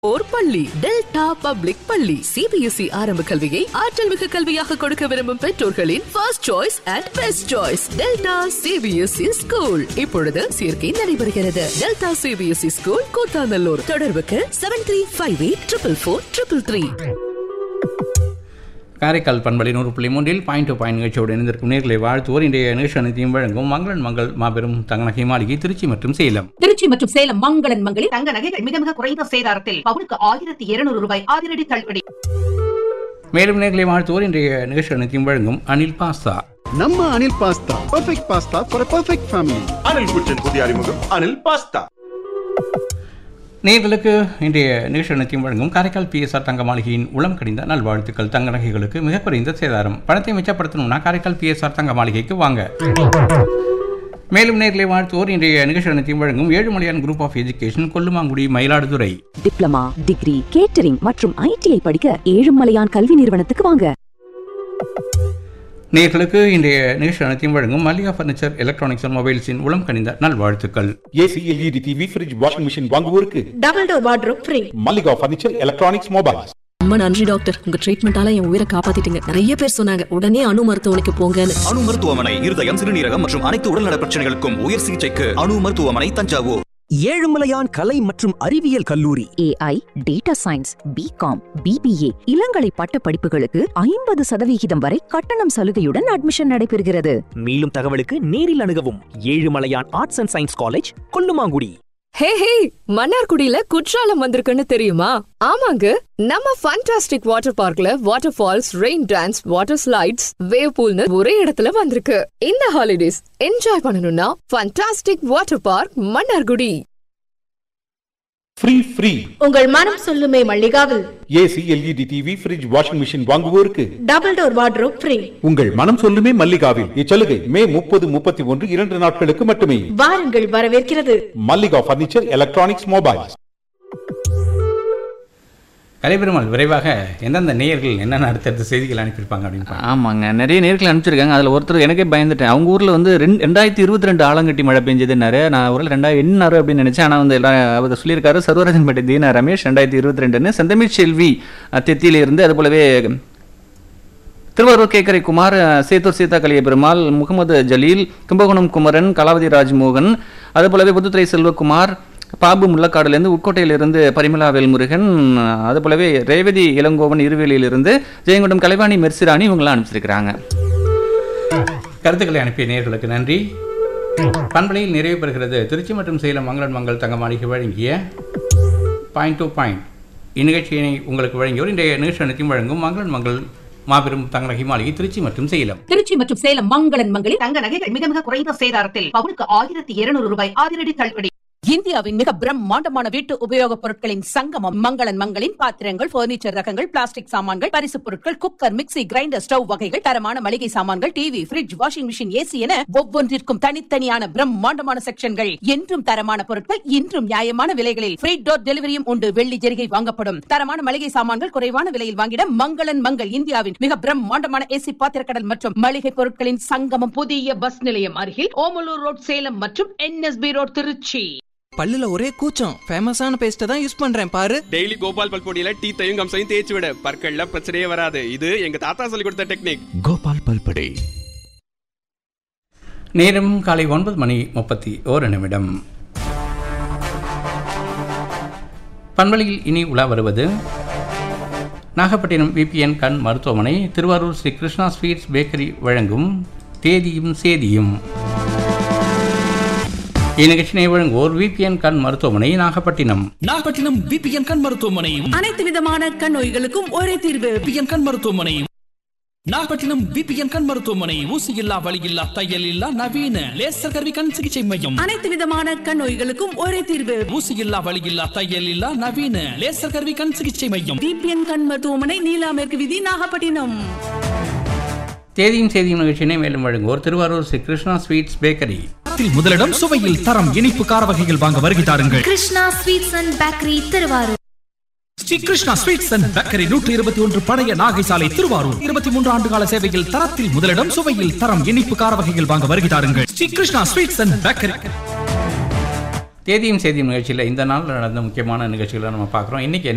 ஓர் பள்ளி delta public பள்ளி CBSE ஆரம்ப கல்வியை ஆற்றல் மிகு கல்வியாக கொடுக்க விரும்பும் பெற்றோர்களின் first choice and best choice Delta CBSE school இப்பொழுது சேர்க்கை நடைபெறுகிறது டெல்டா சிபிஎஸ்இ ஸ்கூல் கூத்தாநல்லூர் தொடர்புக்கு seven three five eight triple four triple three Karaikal பண்பலை நூறு புள்ளி மூன்றில் பாயிண்ட் டு பாயிண்ட் நிகழ்ச்சியோடு இணைந்திருக்கும் நேர்களை வாழ்த்துவோர் இன்றைய நிகழ்ச்சி அனைத்தையும் வழங்கும் மங்களன் மங்கள் மாபெரும் தங்கநகை மாளிகை திருச்சி மற்றும் சேலம் திருச்சி மற்றும் சேலம் மங்களன் மங்களில் தங்க நகைகள் மிக மிக குறைந்த சேதாரத்தில் பவுனுக்கு ஆயிரத்தி இருநூறு ரூபாய் அதிரடி தள்ளுபடி மேலும் நேர்களை வாழ்த்துவோர் இன்றைய நிகழ்ச்சி அனைத்தையும் வழங்கும் அனில் பாஸ்தா ನಮ್ಮ Anil pasta perfect pasta for perfect family Anil குச்சின் புதிய அறிமுகம் அனில் பாஸ்தா நேர்களுக்கு இன்றைய நிகழ்ச்சி அனைத்தையும் வழங்கும் காரைக்கால் பிஎஸ்ஆர் தங்க மாளிகையின் உளம் கடிந்த நல்வாழ்த்துக்கள் தங்க நகைகளுக்கு மிக குறைந்த சேதாரம் பணத்தை மிச்சப்படுத்தணும்னா காரைக்கால் பிஎஸ்ஆர் தங்க மாளிகைக்கு வாங்க மேலும் நேர்களை வாழ்த்துவோர் இன்றைய நிகழ்ச்சி அனைத்தையும் வழங்கும் Ezhumalaiyan group of education Kollumangudi Mayiladuthurai diploma degree catering மற்றும் ஐடிஐ படிக்க ஏழுமலையான் கல்வி நிறுவனத்துக்கு வாங்க நேர்களுக்கு இன்றைய நிகழ்ச்சி அனைத்தையும் வழங்கும் மல்லிகா ஃபர்னிச்சர் எலக்ட்ரானிக்ஸ் அண்ட் மொபைல்ஸின் உளம் கனிந்த நல்வாழ்த்துக்கள் AC LED TV fridge washing machine வாங்குவோருக்கு double door wardrobe free Mallika furniture electronics mobiles ரொம்ப நன்றி டாக்டர் உங்க ட்ரீட்மெண்டால என் உயிரை காப்பாத்திட்டீங்க நிறைய பேர் சொன்னாங்க உடனே அணு மருத்துவமனைக்கு போங்கன்னு அணு மருத்துவமனை இருதயம் சிறுநீரகம் மற்றும் அனைத்து உடல்நல பிரச்சனைகளுக்கும் உயர் சிகிச்சைக்கு அணு மருத்துவமனை தஞ்சாவூர் ஏழுமலையான் கலை மற்றும் அறிவியல் கல்லூரி AI data science B Com BBA இளங்கலை பட்ட படிப்புகளுக்கு ஐம்பது சதவிகிதம் வரை கட்டணம் சலுகையுடன் அட்மிஷன் நடைபெறுகிறது மேலும் தகவலுக்கு நேரில் அணுகவும் Ezhumalaiyan arts and science college Kollumangudi hey hey மன்னார்குடியில குற்றாலம் வந்திருக்குன்னு தெரியுமா ஆமாங்க நம்ம ஃபண்டாஸ்டிக் வாட்டர் பார்க்ல waterfalls rain dance water slides wave பூல்னு ஒரே இடத்துல வந்திருக்கு இந்த ஹாலிடேஸ் என்ஜாய் பண்ணணும்னா fantastic water park Mannargudi free free உங்கள் மனம் சொல்லுமே மல்லிகாவில் AC LED TV fridge washing machine வாங்குவோருக்கு டபுள் டோர் வார்ட்ரோப் ஃப்ரீ உங்கள் மனம் சொல்லுமே மல்லிகாவில் இச்சலுகை மே முப்பது முப்பத்தி ஒன்று இரண்டு நாட்களுக்கு மட்டுமே வாருங்கள் வரவேற்கிறது Mallika furniture electronics mobiles Kalaiperumal விரைவாக எந்தெந்த நேயர்கள் என்னென்ன அடுத்தடுத்த செய்திகள் அனுப்பியிருப்பாங்க அப்படின்னு பாருங்க. ஆமாங்க நிறைய நேர்கள் அனுப்பிச்சிருக்காங்க அதில் ஒருத்தர் எனக்கே பயந்துட்டேன் அவங்க ஊரில் வந்து ரெண்டு ரெண்டாயிரத்தி இருபத்தி ரெண்டு ஆலங்கட்டி மழை பெஞ்சதுன்னாரு நான் ஊரில் ரெண்டாயிரம் எண்ணாறு அப்படின்னு நினச்சேன் ஆனால் வந்து எல்லாம் அவர் சொல்லியிருக்காரு சர்வராஜன்பேட்டை தீனா ரமேஷ் ரெண்டாயிரத்தி இருபத்தி ரெண்டுன்னு செந்தமிழ் செல்வி அஹ், தெத்தியிலிருந்து அது போலவே திருவாரூர் கேக்கரை குமார் அஹ், சேத்தூர் சீதா கலிய பெருமாள் முகமது ஜலீல் கும்பகோணம் குமரன் கலாவதி ராஜ்மோகன் அது போலவே புதுத்துறை செல்வகுமார் பாபு முள்ளக்காடுலேருந்து உட்கோட்டையிலிருந்து பரிமலா வேல்முருகன் அஹ், அது போலவே ரேவதி இளங்கோவன் இருவேலியிலிருந்து ஜெயங்கொண்டம் கலைவாணி மெர்சிராணி இவங்களாம் அனுப்பிச்சிருக்கிறாங்க கருத்துக்களை அனுப்பிய நேயர்களுக்கு நன்றி பண்பலையில் நிறைவு பெறுகிறது திருச்சி மற்றும் சேலம் மங்களன் மங்கள் தங்க மாளிகை வழங்கிய பாயிண்ட் டு பாயிண்ட் இந்நிகழ்ச்சியினை உங்களுக்கு வழங்கியோர் இன்றைய நிகழ்ச்சி அனைத்தையும் வழங்கும் மங்களன் மங்கள் மாபெரும் தங்கநகை மாளிகை திருச்சி மற்றும் சேலம் திருச்சி மற்றும் சேலம் மங்களன் மங்களில் தங்க நகைகள் மிக மிக குறைந்த சேதாரத்தில் பவுனுக்கு ஆயிரத்தி இருநூறு ரூபாய் அதிரடி தள்ளுபடி இந்தியாவின் மிக பிரம்மாண்டமான வீட்டு உபயோகப் பொருட்களின் சங்கமம் மங்களன் மங்களின் பாத்திரங்கள் பர்னிச்சர் ரகங்கள் பிளாஸ்டிக் சாமான்கள் பரிசுப் பொருட்கள் குக்கர் மிக்ஸி கிரைண்டர் ஸ்டவ் வகைகள் தரமான மளிகை சாமான்கள் TV fridge washing machine AC என ஒவ்வொன்றிற்கும் தனித்தனியான பிரம்மாண்டமான செக்ஷன்கள் என்றும் தரமான பொருட்கள் இன்றும் நியாயமான விலைகளில் ஃப்ரீ டோர் டெலிவரியும் உண்டு வெள்ளி ஜெரிகை வாங்கப்படும் தரமான மளிகை சாமான்கள் குறைவான விலையில் வாங்கிட மங்களன் மங்கள் இந்தியாவின் மிக பிரம்மாண்டமான ஏசி பாத்திரக்கடல் மற்றும் மளிகை பொருட்களின் சங்கமம் புதிய பஸ் நிலையம் அருகில் ஓமலூர் ரோட் சேலம் மற்றும் என்எஸ்பி ரோட் திருச்சி பல்லுல ஒரே கூச்சம் ஃபேமஸான பேஸ்ட்டை தான் யூஸ் பண்றேன் பாரு டெய்லி கோபால் பல்பொடியில டீத்தையும் கம்சையும் தேய்ச்சி விட பற்கள்ல பிரச்சனையே வராது இது எங்க தாத்தா சொல்லி கொடுத்த டெக்னிக் கோபால் பல்படை நேரம் காலை ஒன்பது மணி முப்பத்தி ஓரு நிமிடம் பண்பலையில் இனி உலா வருவது நாகப்பட்டினம் விபிஎன் கண் மருத்துவமனை திருவாரூர் ஸ்ரீ கிருஷ்ணா ஸ்வீட்ஸ் பேக்கரி வழங்கும் தேதியும் சேதியும் இந்நிகழ்ச்சியினை வழங்குவோர் விபிஎன் கண் மருத்துவமனை நாகப்பட்டினம் நாகப்பட்டினம் விபிஎன் கண் மருத்துவமனை அனைத்து விதமான கண் நோய்களுக்கும் ஒரே தீர்வு விபிஎன் கண் மருத்துவமனை நாகப்பட்டினம் விபிஎன் கண் மருத்துவமனை ஊசி இல்லா வலி இல்லா தையல் இல்லா நவீன லேசர் கருவி கண் சிகிச்சை மையம் அனைத்து விதமான கண் நோய்களுக்கும் ஒரே தீர்வு ஊசி இல்லா வலி இல்லா தையல் இல்லா நவீன லேசர் கருவி கண் சிகிச்சை மையம் டிபிஎன் கண் மருத்துவமனை நீலா மேற்கு விதி நாகப்பட்டினம் தேதியும் செய்தியும் நிகழ்ச்சியினை மேலும் வழங்குவோர் திருவாரூர் ஸ்ரீ கிருஷ்ணா ஸ்வீட்ஸ் பேக்கரி முதலிடம் சுவையில் தரம் இனிப்பு கார வகைகள் வாங்க வருகை தாருங்கள் Krishna sweets and bakery Thiruvarur Sri Krishna sweets and bakery நூற்றி இருபத்தி ஒன்று பழைய நாகை சாலை திருவாரூர் இருபத்தி மூன்று ஆண்டு கால சேவையில் தரத்தில் முதலிடம் சுவையில் தரம் இனிப்பு கார வகைகள் வாங்க வருகை தாருங்கள் Sri Krishna sweets and bakery தேதியும் செய்தியும் நிகழ்ச்சியில் இந்த நாள் நடந்த முக்கியமான நிகழ்ச்சிகளை நம்ம பார்க்குறோம் இன்றைக்கி